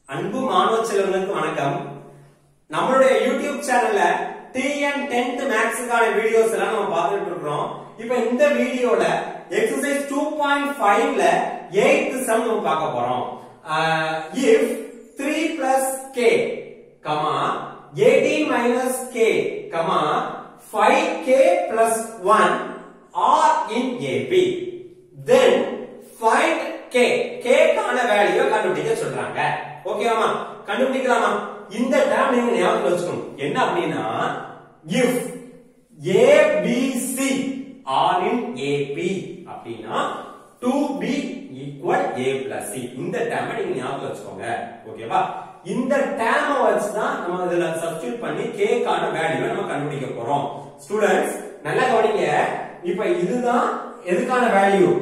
அன்பு மாணவ செல்வங்களுக்கு வணக்கம் நம்மளுடைய யூடியூப் சேனல்ல டிஎன் டென்த் மேக்ஸுக்கான வீடியோஸ் எல்லாம் நம்ம பார்த்துட்டு இருக்கிறோம் இப்போ இந்த வீடியோல எக்ஸசைஸ் டூ பாயிண்ட் ஃபைவ்ல எயித் சம் நம்ம பார்க்க போறோம் if three plus k comma eighteen minus k comma five k plus one are in AP then find k k கான வேல்யூ கண்டுபிடிக்க சொல்றாங்க ஓகேவாமா கண்டுபிடிக்கலாமா இந்த டேர்ம் நீங்க ஞாபகம் வச்சுக்கணும் என்ன அப்படின்னா if a b c are in ap அப்படின்னா 2b equal a plus c இந்த டேர்மை நீங்க ஞாபகம் வச்சுக்கோங்க ஓகேவா இந்த டேர்மை வச்சு தான் நம்ம இதுல சப்ஸ்டிட்யூட் பண்ணி k கான வேல்யூவை நம்ம கண்டுபிடிக்க போறோம் ஸ்டூடண்ட்ஸ் நல்லா கவனிங்க இப்ப இதுதான் எதுக்கான வேல்யூ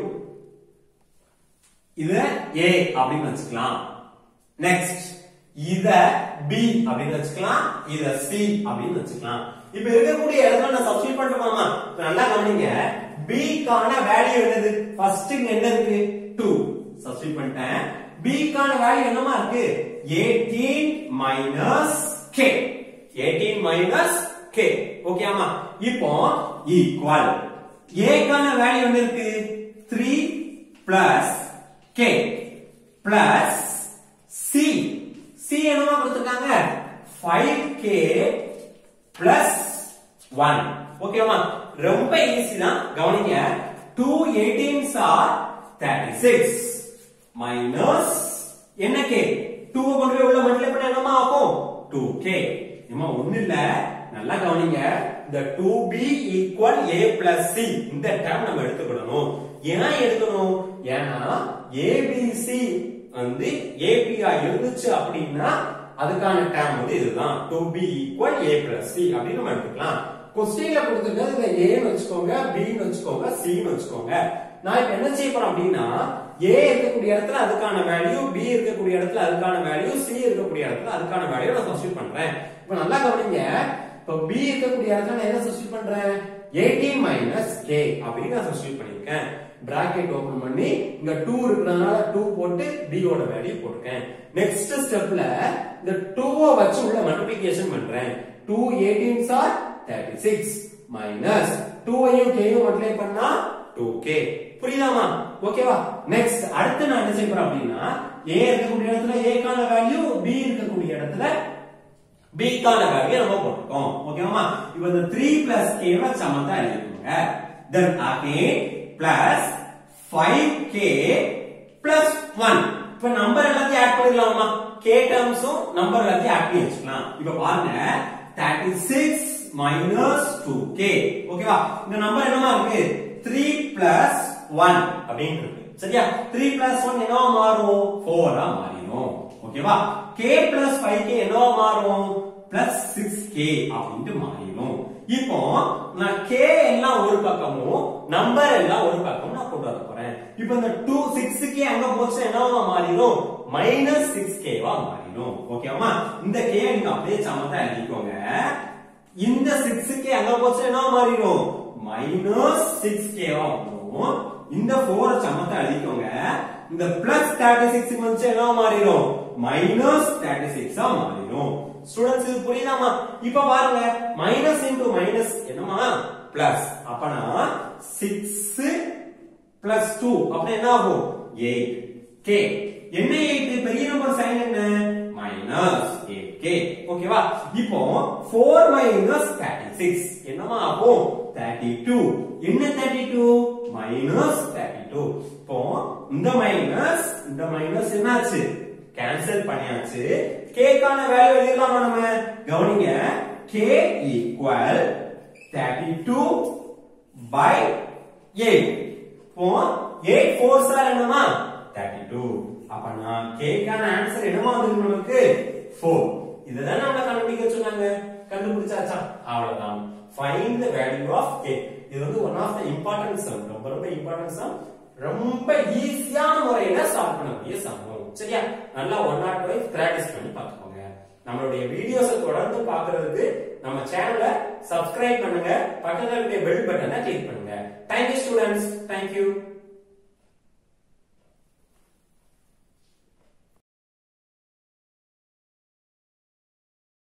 இத A அப்படின்னு வச்சுக்கலாம் நெக்ஸ்ட் இத B அப்படின்னு வச்சுக்கலாம் இத C அப்படின்னு வச்சுக்கலாம் இப்ப இருக்கக்கூடிய இடத்துல நான் சப்ஸ்டிட் பண்ணலாமா இப்ப நல்லா கவனிங்க B கான வேல்யூ என்னது ஃபர்ஸ்ட் என்ன இருக்கு 2 சப்ஸ்டிட் பண்ணிட்டேன் B கான வேல்யூ என்னமா இருக்கு 18 மைனஸ் K 18 மைனஸ் K ஓகேமா இப்போ ஈக்குவல் A கான வேல்யூ என்ன இருக்கு 3 plus k plus c c என்னவா கொடுத்திருக்காங்க 5k plus 1 ஓகேவா ரொம்ப ஈஸி தான் கவனிங்க 2 18s are 36 minus என்ன k 2 கொண்டு போய் உள்ள மல்டிப்ளை பண்ண என்னமா ஆகும் 2k இம்மா ஒண்ணு இல்ல நல்லா கவனிங்க இந்த 2b equal a plus c இந்த டேர்ம் நம்ம எடுத்துக்கணும் ஏன் எடுக்கணும் ஏன்னா ABC வந்து AP ஆ இருந்துச்சு அப்படின்னா அதுக்கான டேர்ம் வந்து இதுதான் 2b equal a plus c அப்படின்னு நம்ம எடுத்துக்கலாம் கொஸ்டின்ல கொடுத்துருக்கிறது இதை ஏன்னு வச்சுக்கோங்க பின்னு வச்சுக்கோங்க சின்னு வச்சுக்கோங்க நான் இப்ப என்ன செய்ய போறேன் அப்படின்னா ஏ இருக்கக்கூடிய இடத்துல அதுக்கான வேல்யூ பி இருக்கக்கூடிய இடத்துல அதுக்கான வேல்யூ சி இருக்கக்கூடிய இடத்துல அதுக்கான வேல்யூ நான் சப்ஸ்டிட் பண்றேன் இப்ப நல்லா கவனிங்க இப்ப பி இருக்கக்கூடிய இடத்துல நான் என்ன சப்ஸ்டிட் பண்றேன் 18 மைனஸ் கே அப்படின்னு நான் சப்ஸ்டிட் பண்ணிருக்கேன் பிராக்கெட் ஓபன் பண்ணி இங்க 2 இருக்கிறதுனால 2 போட்டு b ஓட வேல்யூ போட்டுருக்கேன் நெக்ஸ்ட் ஸ்டெப்ல இந்த 2 வச்சு உள்ள மல்டிப்ளிகேஷன் பண்றேன் 2 18s are 36 மைனஸ் 2 ஐயும் k யும் மல்டிப்ளை பண்ணா 2k புரியுதாமா ஓகேவா நெக்ஸ்ட் அடுத்து நான் என்ன செய்ய போறேன் அப்படின்னா a இருக்கக்கூடிய இடத்துல a கான வேல்யூ b இருக்கக்கூடிய இடத்துல b கான வேல்யூ நம்ம போட்டுட்டோம் ஓகேவா இப்போ இந்த 3 பிளஸ் k வை சமத்தா எழுதிக்கோங்க then again plus 5k plus 1 இப்ப நம்பர் எல்லாத்தையும் ஆட் பண்ணிடலாமா k டேர்ம்ஸும் நம்பர் எல்லாத்தையும் ஆட் பண்ணி வச்சுக்கலாம் இப்ப பாருங்க 36 minus 2k ஓகேவா இந்த நம்பர் என்னமா இருக்கு 3 plus 1 அப்படின்னு இருக்கு சரியா 3 plus 1 என்னவா மாறும் 4 ஆ மாறிடும் ஓகேவா k plus 5k என்னவா மாறும் plus 6k அப்படின்ட்டு மாறிடும் இப்போ நான் k எல்லாம் ஒரு பக்கமும் நம்பர் எல்லாம் ஒரு பக்கமும் நான் கொண்டு வர போறேன் இப்போ இந்த 2 6k அங்க போச்சு என்னவா மாறிடும் மைனஸ் 6k வா மாறிடும் ஓகேவா இந்த k நீங்க அப்படியே சமத்தா எழுதிக்கோங்க இந்த 6k அங்க போச்சு என்னவா மாறிடும் மைனஸ் 6k வா வரும் இந்த 4 சமத்தா எழுதிக்கோங்க இந்த பிளஸ் 36 வந்து என்னவா மாறிடும் மைனஸ் 36 ஆ மாறிடும் ஸ்டூடண்ட்ஸ் இது புரியுதாமா இப்ப பாருங்க மைனஸ் இன்டு மைனஸ் என்னமா பிளஸ் அப்பனா 6 பிளஸ் 2 அப்ப என்ன ஆகும் 8 k என்ன 8 பெரிய நம்பர் சைன் என்ன மைனஸ் 8k ஓகேவா இப்போ 4 மைனஸ் 36 என்னமா ஆகும் 32 என்ன 32 மைனஸ் 32 இப்போ இந்த மைனஸ் இந்த மைனஸ் என்னாச்சு கேன்சல் பண்ணியாச்சு k கான வேல்யூ எழுதிடலாமா நம்ம கவனிங்க k ஈக்குவல் 32 பை 8 இப்போ 8 4 சார் என்னமா 32 அப்பனா k கான ஆன்சர் என்னமா வந்திருக்கு நமக்கு 4 இதுதான் நம்ம கண்டுபிடிக்க சொன்னாங்க கண்டுபிடிச்சாச்சா அவ்வளவுதான் find the value of k இது வந்து one of the important sum ரொம்ப ரொம்ப இம்பார்ட்டன்ட் சம் ரொம்ப ஈஸியான முறையில சால்வ் பண்ணக்கூடிய சம்பவம் சரியா நல்லா ஒன் நாட் வைஸ் பிராக்டிஸ் பண்ணி பார்த்துக்கோங்க நம்மளுடைய வீடியோஸை தொடர்ந்து பார்க்கிறதுக்கு நம்ம சேனலை சப்ஸ்கிரைப் பண்ணுங்க பக்கத்துல இருக்க பெல் பட்டனை கிளிக் பண்ணுங்க தேங்க்யூ ஸ்டூடெண்ட்ஸ் தேங்க்யூ